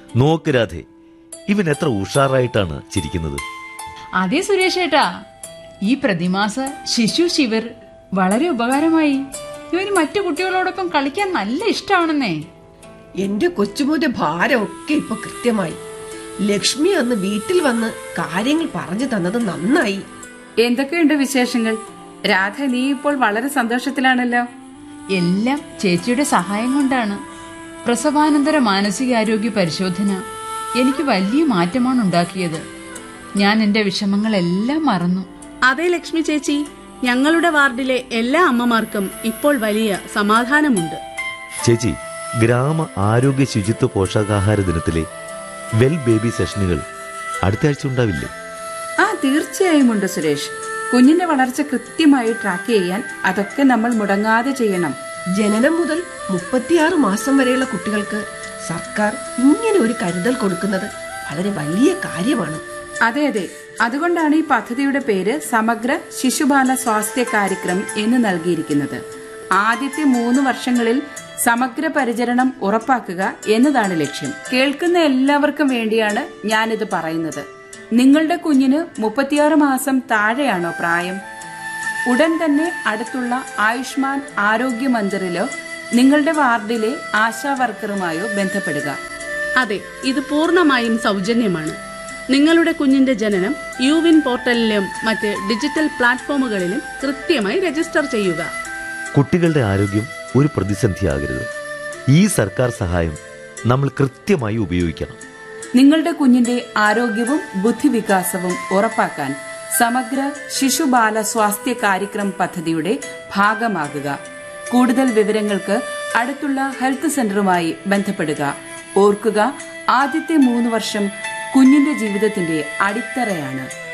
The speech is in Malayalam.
നോക്ക് രാധേ ഇവൻ എത്ര ഉഷാറായിട്ടാണ് ചിരിക്കുന്നത് അതെ സുരേഷ് ഏട്ടാ ഈ പ്രതിമാസ ശിശു ശിവർ വളരെ ഉപകാരമായി ഇവന് മറ്റു കുട്ടികളോടൊപ്പം കളിക്കാൻ നല്ല ഇഷ്ടമാണെന്നേ എന്റെ കൊച്ചുമോന്റെ ഭാരമൊക്കെ ഇപ്പൊ കൃത്യമായി ലക്ഷ്മി അന്ന് വീട്ടിൽ വന്ന് കാര്യങ്ങൾ പറഞ്ഞു തന്നത് നന്നായി എന്തൊക്കെയുണ്ട് വിശേഷങ്ങൾ രാധ നീ ഇപ്പോൾ വളരെ സന്തോഷത്തിലാണല്ലോ എല്ലാം ചേച്ചിയുടെ സഹായം കൊണ്ടാണ് പ്രസവാനന്തര മാനസികാരോഗ്യ പരിശോധന എനിക്ക് വലിയ മാറ്റമാണ് ഉണ്ടാക്കിയത് ഞാൻ എന്റെ വിഷമങ്ങളെല്ലാം മറന്നു അതെ ലക്ഷ്മി ചേച്ചി ഞങ്ങളുടെ വാർഡിലെ എല്ലാ അമ്മമാർക്കും ഇപ്പോൾ വലിയ സമാധാനമുണ്ട് ചേച്ചി ഗ്രാമ ആരോഗ്യ ശുചിത്വ പോഷകാഹാര ദിനത്തിലെ വെൽ ബേബി സെഷനുകൾ അടുത്ത ആഴ്ച ഉണ്ടാവില്ലേ ആ തീർച്ചയായും ഉണ്ട് സുരേഷ് കുഞ്ഞിന്റെ വളർച്ച കൃത്യമായി ട്രാക്ക് ചെയ്യാൻ അതൊക്കെ നമ്മൾ മുടങ്ങാതെ ചെയ്യണം ജനനം മുതൽ മുപ്പത്തിയാറ് മാസം വരെയുള്ള കുട്ടികൾക്ക് സർക്കാർ ഇങ്ങനെ ഒരു കരുതൽ കൊടുക്കുന്നത് വളരെ വലിയ കാര്യമാണ് അതെ അതെ അതുകൊണ്ടാണ് ഈ പദ്ധതിയുടെ പേര് സമഗ്ര ശിശുബാല സ്വാസ്ഥ്യ കാര്യക്രം എന്ന് നൽകിയിരിക്കുന്നത് ആദ്യത്തെ മൂന്ന് വർഷങ്ങളിൽ സമഗ്ര പരിചരണം ഉറപ്പാക്കുക എന്നതാണ് ലക്ഷ്യം കേൾക്കുന്ന എല്ലാവർക്കും വേണ്ടിയാണ് ഞാനിത് പറയുന്നത് നിങ്ങളുടെ കുഞ്ഞിന് മുപ്പത്തിയാറ് മാസം താഴെയാണോ പ്രായം ഉടൻ തന്നെ അടുത്തുള്ള ആയുഷ്മാൻ ആരോഗ്യ മന്ദിറിലോ നിങ്ങളുടെ വാർഡിലെ ആശാ വർക്കറുമായോ ബന്ധപ്പെടുക അതെ ഇത് പൂർണ്ണമായും സൗജന്യമാണ് നിങ്ങളുടെ കുഞ്ഞിന്റെ ജനനം യുവിൻ പോർട്ടലിലും മറ്റ് ഡിജിറ്റൽ പ്ലാറ്റ്ഫോമുകളിലും കൃത്യമായി രജിസ്റ്റർ ചെയ്യുക കുട്ടികളുടെ ആരോഗ്യം ഒരു പ്രതിസന്ധിയാകരുത് ഈ സർക്കാർ സഹായം നമ്മൾ കൃത്യമായി ഉപയോഗിക്കണം നിങ്ങളുടെ കുഞ്ഞിന്റെ ആരോഗ്യവും ബുദ്ധിവികാസവും ഉറപ്പാക്കാൻ സമഗ്ര ശിശുബാല സ്വാസ്ഥ്യ കാര്യക്രം പദ്ധതിയുടെ ഭാഗമാകുക കൂടുതൽ വിവരങ്ങൾക്ക് അടുത്തുള്ള ഹെൽത്ത് സെന്ററുമായി ബന്ധപ്പെടുക ഓർക്കുക ആദ്യത്തെ മൂന്ന് വർഷം കുഞ്ഞിന്റെ ജീവിതത്തിന്റെ അടിത്തറയാണ്